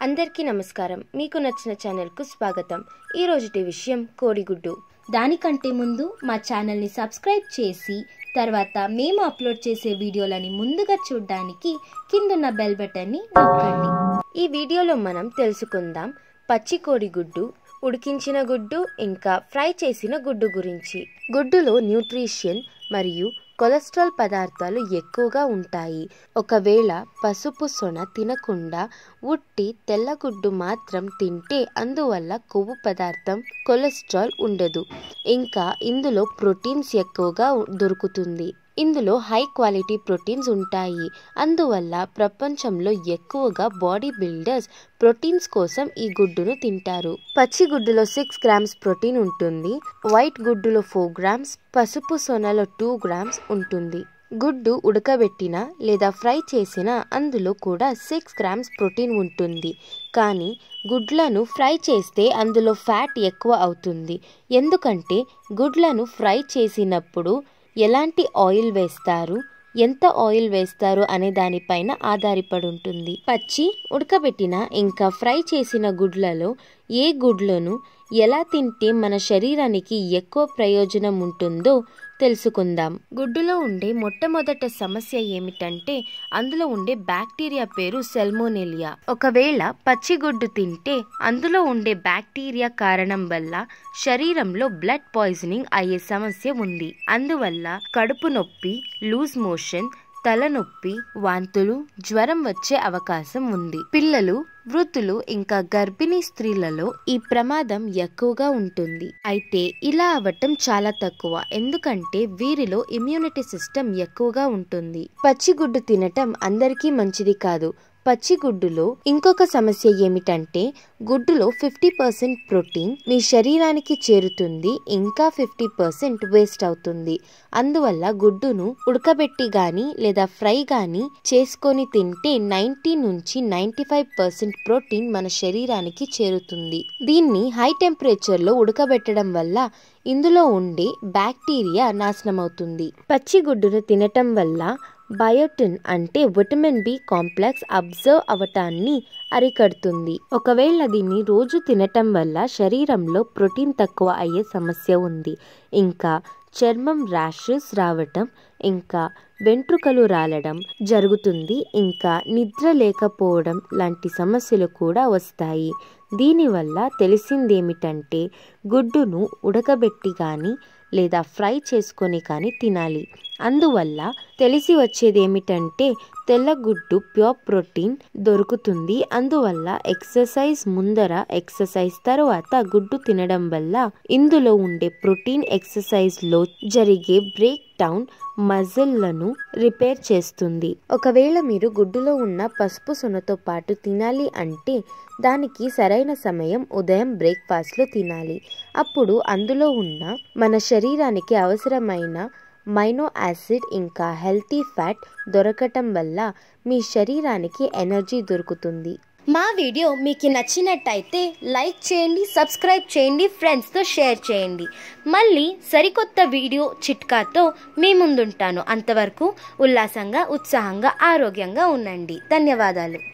అందరికీ నమస్కారం మీకు నచ్చిన ఛానల్కు స్వాగతం ఈ రోజుటి విషయం కోడిగుడ్డు దానికంటే ముందు మా ఛానల్ని సబ్స్క్రైబ్ చేసి తర్వాత మేము అప్లోడ్ చేసే వీడియోలని ముందుగా చూడడానికి కిందున్న బెల్ బటన్ని నొక్కండి ఈ వీడియోలో మనం తెలుసుకుందాం పచ్చి కోడిగుడ్డు ఉడికించిన గుడ్డు ఇంకా ఫ్రై చేసిన గుడ్డు గురించి గుడ్డులో న్యూట్రిషన్ మరియు కొలెస్ట్రాల్ పదార్థాలు ఎక్కువగా ఉంటాయి ఒకవేళ పసుపు సొన తినకుండా ఉట్టి తెల్లగుడ్డు మాత్రం తింటే అందువల్ల కొవ్వు పదార్థం కొలెస్ట్రాల్ ఉండదు ఇంకా ఇందులో ప్రోటీన్స్ ఎక్కువగా ఉ- దొరుకుతుంది ఇందులో హై క్వాలిటీ ప్రోటీన్స్ ఉంటాయి అందువల్ల ప్రపంచంలో ఎక్కువగా బాడీ బిల్డర్స్ ప్రోటీన్స్ కోసం ఈ గుడ్డును తింటారు పచ్చి గుడ్డులో సిక్స్ గ్రామ్స్ ప్రోటీన్ ఉంటుంది వైట్ గుడ్డులో ఫోర్ గ్రామ్స్ పసుపు సొనలో టూ గ్రామ్స్ ఉంటుంది గుడ్డు ఉడకబెట్టిన లేదా ఫ్రై చేసిన అందులో కూడా సిక్స్ గ్రామ్స్ ప్రోటీన్ ఉంటుంది కానీ గుడ్లను ఫ్రై చేస్తే అందులో ఫ్యాట్ ఎక్కువ అవుతుంది ఎందుకంటే గుడ్లను ఫ్రై చేసినప్పుడు ఎలాంటి ఆయిల్ వేస్తారు ఎంత ఆయిల్ వేస్తారు అనే దానిపైన ఆధారపడి ఉంటుంది పచ్చి ఉడకబెట్టిన ఇంకా ఫ్రై చేసిన గుడ్లలో ఏ గుడ్లను ఎలా తింటే మన శరీరానికి ఎక్కువ ప్రయోజనం ఉంటుందో తెలుసుకుందాం గుడ్డులో ఉండే మొట్టమొదట సమస్య ఏమిటంటే అందులో ఉండే బ్యాక్టీరియా పేరు సెల్మోనెలియా ఒకవేళ పచ్చి గుడ్డు తింటే అందులో ఉండే బ్యాక్టీరియా కారణం వల్ల శరీరంలో బ్లడ్ పాయిజనింగ్ అయ్యే సమస్య ఉంది అందువల్ల కడుపు నొప్పి లూజ్ మోషన్ తలనొప్పి వాంతులు జ్వరం వచ్చే అవకాశం ఉంది పిల్లలు వృద్ధులు ఇంకా గర్భిణీ స్త్రీలలో ఈ ప్రమాదం ఎక్కువగా ఉంటుంది అయితే ఇలా అవ్వటం చాలా తక్కువ ఎందుకంటే వీరిలో ఇమ్యూనిటీ సిస్టమ్ ఎక్కువగా ఉంటుంది పచ్చిగుడ్డు తినటం అందరికీ మంచిది కాదు పచ్చిగుడ్డులో ఇంకొక సమస్య ఏమిటంటే గుడ్డులో ఫిఫ్టీ పర్సెంట్ ప్రోటీన్ మీ శరీరానికి చేరుతుంది ఇంకా ఫిఫ్టీ పర్సెంట్ వేస్ట్ అవుతుంది అందువల్ల గుడ్డును ఉడకబెట్టి గాని లేదా ఫ్రై గాని చేసుకొని తింటే నైంటీ నుంచి నైంటీ ఫైవ్ పర్సెంట్ ప్రోటీన్ మన శరీరానికి చేరుతుంది దీన్ని హై టెంపరేచర్ లో ఉడకబెట్టడం వల్ల ఇందులో ఉండే బ్యాక్టీరియా నాశనమవుతుంది పచ్చి గుడ్డును తినటం వల్ల బయోటిన్ అంటే విటమిన్ బి కాంప్లెక్స్ అబ్జర్వ్ అవటాన్ని అరికడుతుంది ఒకవేళ దీన్ని రోజు తినటం వల్ల శరీరంలో ప్రోటీన్ తక్కువ అయ్యే సమస్య ఉంది ఇంకా చర్మం ర్యాషెస్ రావటం ఇంకా వెంట్రుకలు రాలడం జరుగుతుంది ఇంకా నిద్ర లేకపోవడం లాంటి సమస్యలు కూడా వస్తాయి దీనివల్ల తెలిసిందేమిటంటే గుడ్డును ఉడకబెట్టి కానీ లేదా ఫ్రై చేసుకొని కానీ తినాలి అందువల్ల తెలిసి వచ్చేది ఏమిటంటే తెల్లగుడ్డు ప్యూర్ ప్రోటీన్ దొరుకుతుంది అందువల్ల ఎక్సర్సైజ్ ముందర ఎక్సర్సైజ్ తర్వాత గుడ్డు తినడం వల్ల ఇందులో ఉండే ప్రోటీన్ ఎక్సర్సైజ్ లో జరిగే బ్రేక్ డౌన్ మజిల్లను రిపేర్ చేస్తుంది ఒకవేళ మీరు గుడ్డులో ఉన్న పసుపు సొనతో పాటు తినాలి అంటే దానికి సరైన సమయం ఉదయం బ్రేక్ఫాస్ట్లో తినాలి అప్పుడు అందులో ఉన్న మన శరీరానికి అవసరమైన మైనో యాసిడ్ ఇంకా హెల్తీ ఫ్యాట్ దొరకటం వల్ల మీ శరీరానికి ఎనర్జీ దొరుకుతుంది మా వీడియో మీకు నచ్చినట్టయితే లైక్ చేయండి సబ్స్క్రైబ్ చేయండి ఫ్రెండ్స్తో షేర్ చేయండి మళ్ళీ సరికొత్త వీడియో చిట్కాతో మీ ముందుంటాను అంతవరకు ఉల్లాసంగా ఉత్సాహంగా ఆరోగ్యంగా ఉండండి ధన్యవాదాలు